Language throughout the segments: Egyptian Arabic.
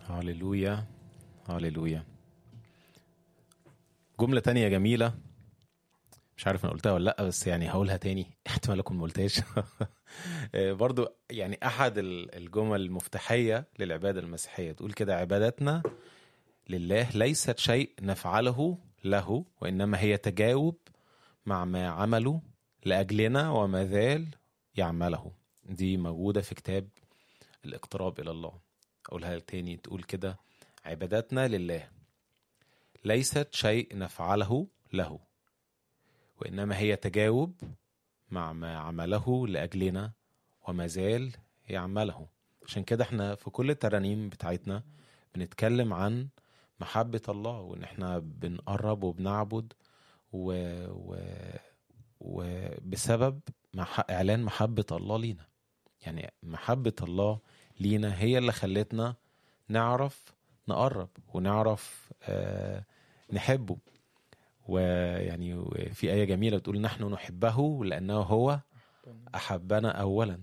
هللويا هللويا جملة تانية جميلة مش عارف انا قلتها ولا لا بس يعني هقولها تاني احتمال اكون ما قلتهاش برضو يعني احد ال- الجمل المفتاحية للعبادة المسيحية تقول كده عبادتنا لله ليست شيء نفعله له وانما هي تجاوب مع ما عمله لاجلنا وما زال يعمله دي موجودة في كتاب الاقتراب الى الله اقولها تاني تقول كده عبادتنا لله ليست شيء نفعله له وانما هي تجاوب مع ما عمله لاجلنا وما زال يعمله عشان كده احنا في كل الترانيم بتاعتنا بنتكلم عن محبة الله وان احنا بنقرب وبنعبد و... و... وبسبب مح... اعلان محبة الله لينا يعني محبة الله لينا هي اللي خلتنا نعرف نقرب ونعرف آه نحبه ويعني في آية جميلة بتقول نحن نحبه لأنه هو أحبنا أولا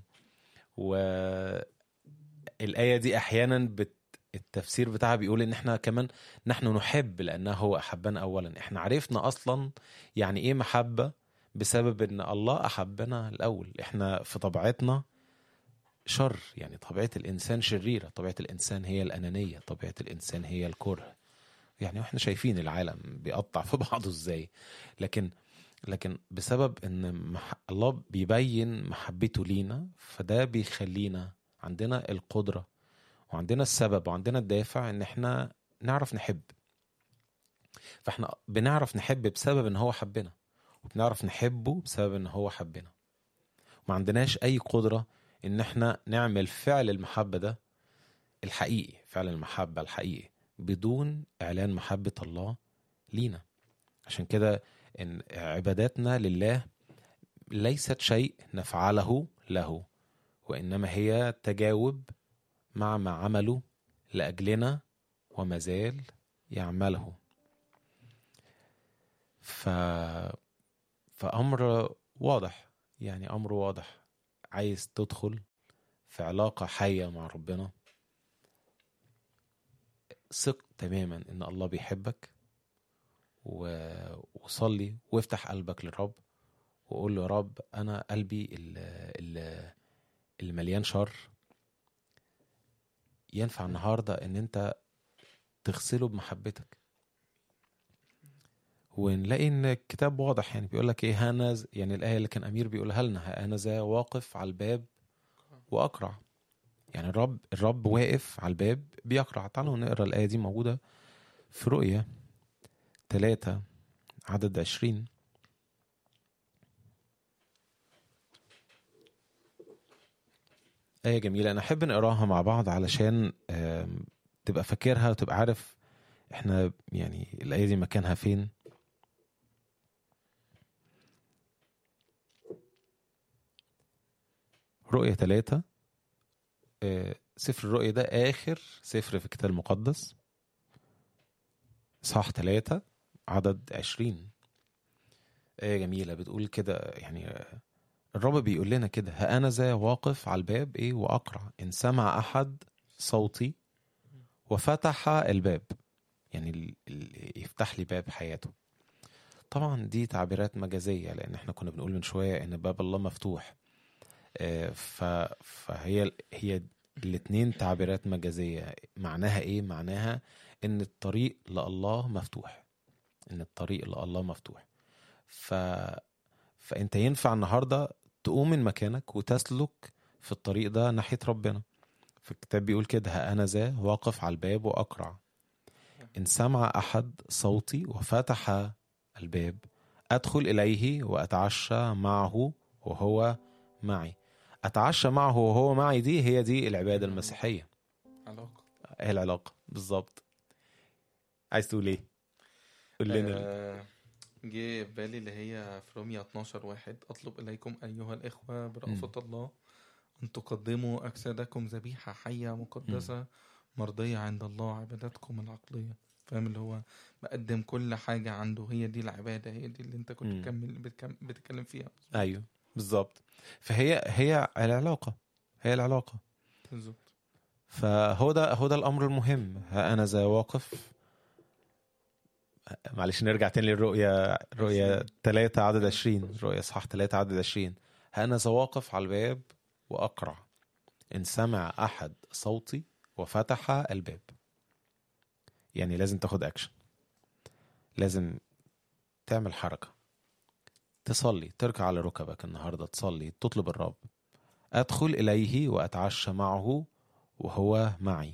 والآية دي أحيانا بت التفسير بتاعها بيقول ان احنا كمان نحن نحب لانه هو احبنا اولا احنا عرفنا اصلا يعني ايه محبه بسبب ان الله احبنا الاول احنا في طبيعتنا شر يعني طبيعه الانسان شريره طبيعه الانسان هي الانانيه طبيعه الانسان هي الكره يعني احنا شايفين العالم بيقطع في بعضه ازاي لكن لكن بسبب ان مح... الله بيبين محبته لينا فده بيخلينا عندنا القدره وعندنا السبب وعندنا الدافع ان احنا نعرف نحب فاحنا بنعرف نحب بسبب ان هو حبنا وبنعرف نحبه بسبب ان هو حبنا ما عندناش اي قدرة ان احنا نعمل فعل المحبة ده الحقيقي فعل المحبة الحقيقي بدون اعلان محبة الله لينا عشان كده ان عباداتنا لله ليست شيء نفعله له وانما هي تجاوب مع ما عمله لأجلنا وما زال يعمله ف... فأمر واضح يعني أمر واضح عايز تدخل في علاقة حية مع ربنا ثق تماما إن الله بيحبك و... وصلي وافتح قلبك للرب وقول له يا رب أنا قلبي اللي, اللي مليان شر ينفع النهاردة ان انت تغسله بمحبتك ونلاقي ان الكتاب واضح يعني بيقول لك ايه هانز يعني الايه اللي كان امير بيقولها لنا انا ذا واقف على الباب واقرع يعني الرب الرب واقف على الباب بيقرع تعالوا نقرا الايه دي موجوده في رؤيا ثلاثة عدد عشرين آية جميلة أنا أحب نقراها مع بعض علشان تبقى فاكرها وتبقى عارف إحنا يعني الآية دي مكانها فين رؤية ثلاثة سفر الرؤية ده آخر سفر في الكتاب المقدس صح ثلاثة عدد عشرين آية جميلة بتقول كده يعني الرب بيقول لنا كده ها انا ذا واقف على الباب ايه واقرع ان سمع احد صوتي وفتح الباب يعني يفتح لي باب حياته طبعا دي تعبيرات مجازيه لان احنا كنا بنقول من شويه ان باب الله مفتوح فهي هي الاثنين تعبيرات مجازيه معناها ايه معناها ان الطريق لله مفتوح ان الطريق لله مفتوح ف فانت ينفع النهارده تقوم من مكانك وتسلك في الطريق ده ناحية ربنا في الكتاب بيقول كده ها أنا ذا واقف على الباب وأقرع إن سمع أحد صوتي وفتح الباب أدخل إليه وأتعشى معه وهو معي أتعشى معه وهو معي دي هي دي العبادة المسيحية علاقة هي العلاقة بالظبط عايز تقول ايه؟ قول لنا آه، جه في بالي اللي هي في رومية 12 واحد أطلب إليكم أيها الإخوة برأفة الله أن تقدموا أجسادكم ذبيحة حية مقدسة مرضية عند الله عبادتكم العقلية فاهم اللي هو بقدم كل حاجة عنده هي دي العبادة هي دي اللي أنت كنت مم. بتكمل بتكم- بتتكلم فيها ايوه بالظبط فهي هي العلاقة هي العلاقة بالظبط فهو ده هو ده الامر المهم ها انا ذا واقف معلش نرجع تاني للرؤيا رؤيا 3 عدد 20 رؤيا اصحاح 3 عدد 20 ها انا ذا واقف على الباب واقرع ان سمع احد صوتي وفتح الباب يعني لازم تاخد اكشن لازم تعمل حركه تصلي تركع على ركبك النهارده تصلي تطلب الرب ادخل اليه واتعشى معه وهو معي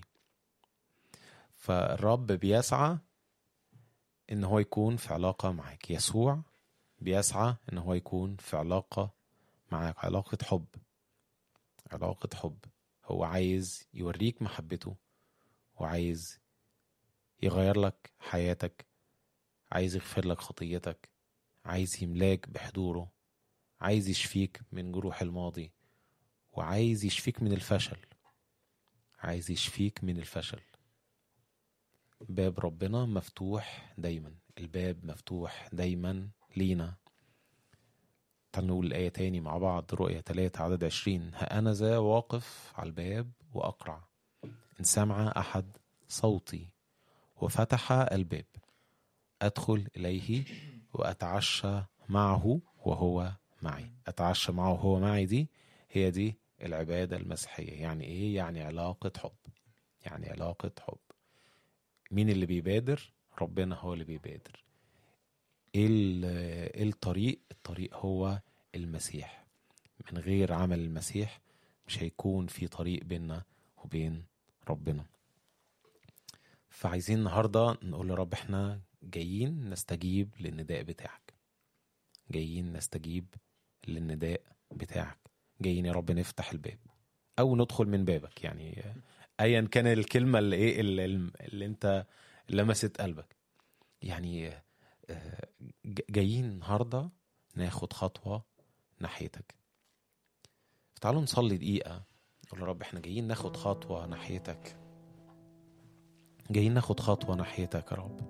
فالرب بيسعى ان هو يكون في علاقه معاك يسوع بيسعى ان هو يكون في علاقه معاك علاقه حب علاقه حب هو عايز يوريك محبته وعايز يغير لك حياتك عايز يغفر لك خطيتك عايز يملاك بحضوره عايز يشفيك من جروح الماضي وعايز يشفيك من الفشل عايز يشفيك من الفشل باب ربنا مفتوح دايما الباب مفتوح دايما لينا تعالوا نقول الآية تاني مع بعض رؤية 3 عدد 20 ها أنا ذا واقف على الباب وأقرع إن سمع أحد صوتي وفتح الباب أدخل إليه وأتعشى معه وهو معي أتعشى معه وهو معي دي هي دي العبادة المسيحية يعني إيه؟ يعني علاقة حب يعني علاقة حب مين اللي بيبادر؟ ربنا هو اللي بيبادر إيه ال- إيه الطريق؟ الطريق هو المسيح من غير عمل المسيح مش هيكون في طريق بيننا وبين ربنا فعايزين النهاردة نقول لرب احنا جايين نستجيب للنداء بتاعك جايين نستجيب للنداء بتاعك جايين يا رب نفتح الباب او ندخل من بابك يعني ايا كان الكلمه اللي ايه اللي, اللي انت لمست قلبك يعني آه، ج- جايين النهارده ناخد خطوه ناحيتك تعالوا نصلي دقيقه نقول يا رب احنا جايين ناخد خطوه ناحيتك جايين ناخد خطوه ناحيتك يا رب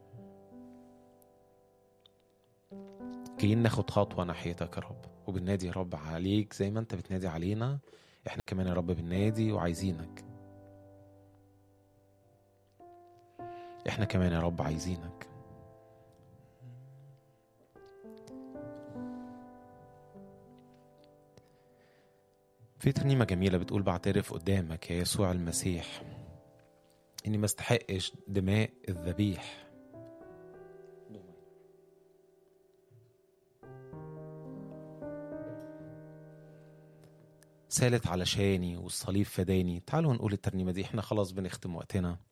جايين ناخد خطوه ناحيتك يا رب وبننادي يا رب عليك زي ما انت بتنادي علينا احنا كمان يا رب بننادي وعايزينك احنا كمان يا رب عايزينك في ترنيمة جميلة بتقول بعترف قدامك يا يسوع المسيح إني ما استحقش دماء الذبيح سالت علشاني والصليب فداني تعالوا نقول الترنيمة دي احنا خلاص بنختم وقتنا